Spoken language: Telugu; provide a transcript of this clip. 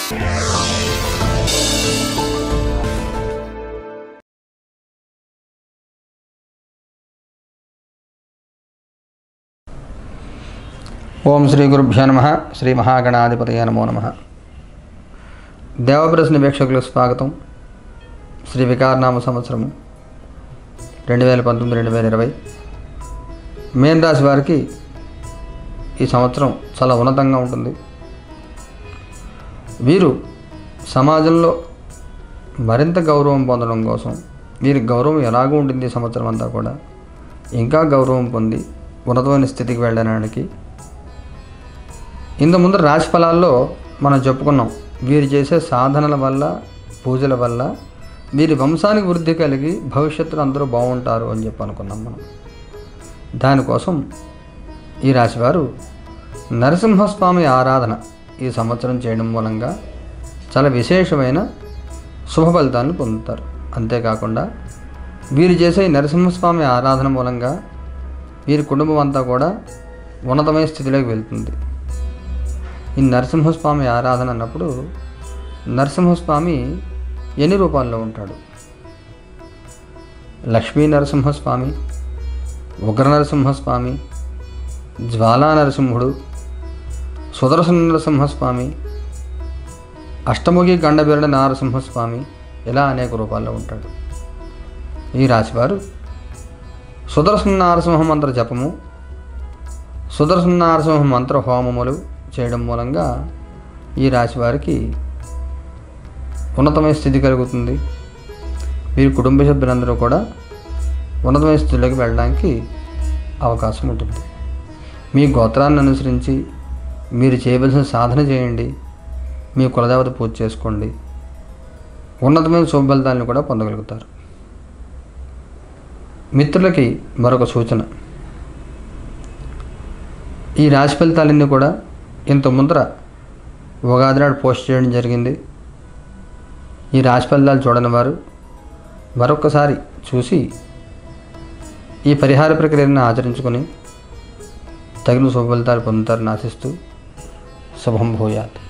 ఓం శ్రీ గురుభ్యో నమ శ్రీ మహాగణాధిపతయ నమో నమ దేవప్రశ్న వీక్షకులకు స్వాగతం శ్రీ వికారనామ సంవత్సరము రెండు వేల పంతొమ్మిది రెండు వేల ఇరవై మేన్ రాశి వారికి ఈ సంవత్సరం చాలా ఉన్నతంగా ఉంటుంది వీరు సమాజంలో మరింత గౌరవం పొందడం కోసం వీరి గౌరవం ఎలాగూ ఉంటుంది ఈ సంవత్సరం అంతా కూడా ఇంకా గౌరవం పొంది ఉన్నతమైన స్థితికి వెళ్ళడానికి ఇంత ముందు రాశి ఫలాల్లో మనం చెప్పుకున్నాం వీరు చేసే సాధనల వల్ల పూజల వల్ల వీరి వంశానికి వృద్ధి కలిగి భవిష్యత్తులో అందరూ బాగుంటారు అని చెప్పి అనుకున్నాం మనం దానికోసం ఈ రాశివారు నరసింహస్వామి ఆరాధన ఈ సంవత్సరం చేయడం మూలంగా చాలా విశేషమైన శుభ ఫలితాలను పొందుతారు అంతేకాకుండా వీరు చేసే ఈ నరసింహస్వామి ఆరాధన మూలంగా వీరి కుటుంబం అంతా కూడా ఉన్నతమైన స్థితిలోకి వెళ్తుంది ఈ నరసింహస్వామి ఆరాధన అన్నప్పుడు నరసింహస్వామి ఎన్ని రూపాల్లో ఉంటాడు లక్ష్మీ నరసింహస్వామి ఉగ్ర నరసింహస్వామి జ్వాలా నరసింహుడు సుదర్శన నరసింహస్వామి అష్టముఖి గండబెరడ నరసింహస్వామి ఇలా అనేక రూపాల్లో ఉంటాడు ఈ రాశివారు సుదర్శన నరసింహ మంత్ర జపము సుదర్శన నరసింహ మంత్ర హోమములు చేయడం మూలంగా ఈ రాశి వారికి ఉన్నతమైన స్థితి కలుగుతుంది వీరి కుటుంబ సభ్యులందరూ కూడా ఉన్నతమైన స్థితిలోకి వెళ్ళడానికి అవకాశం ఉంటుంది మీ గోత్రాన్ని అనుసరించి మీరు చేయవలసిన సాధన చేయండి మీ కులదేవత పూజ చేసుకోండి ఉన్నతమైన శుభఫలితాలను కూడా పొందగలుగుతారు మిత్రులకి మరొక సూచన ఈ రాశి ఫలితాలన్నీ కూడా ఇంత ముందర ఉగాది నాడు పోస్ట్ చేయడం జరిగింది ఈ రాశి ఫలితాలు చూడని వారు మరొకసారి చూసి ఈ పరిహార ప్రక్రియను ఆచరించుకొని తగిన శుభ ఫలితాలు పొందుతారని ఆశిస్తూ శుభం భూయాత్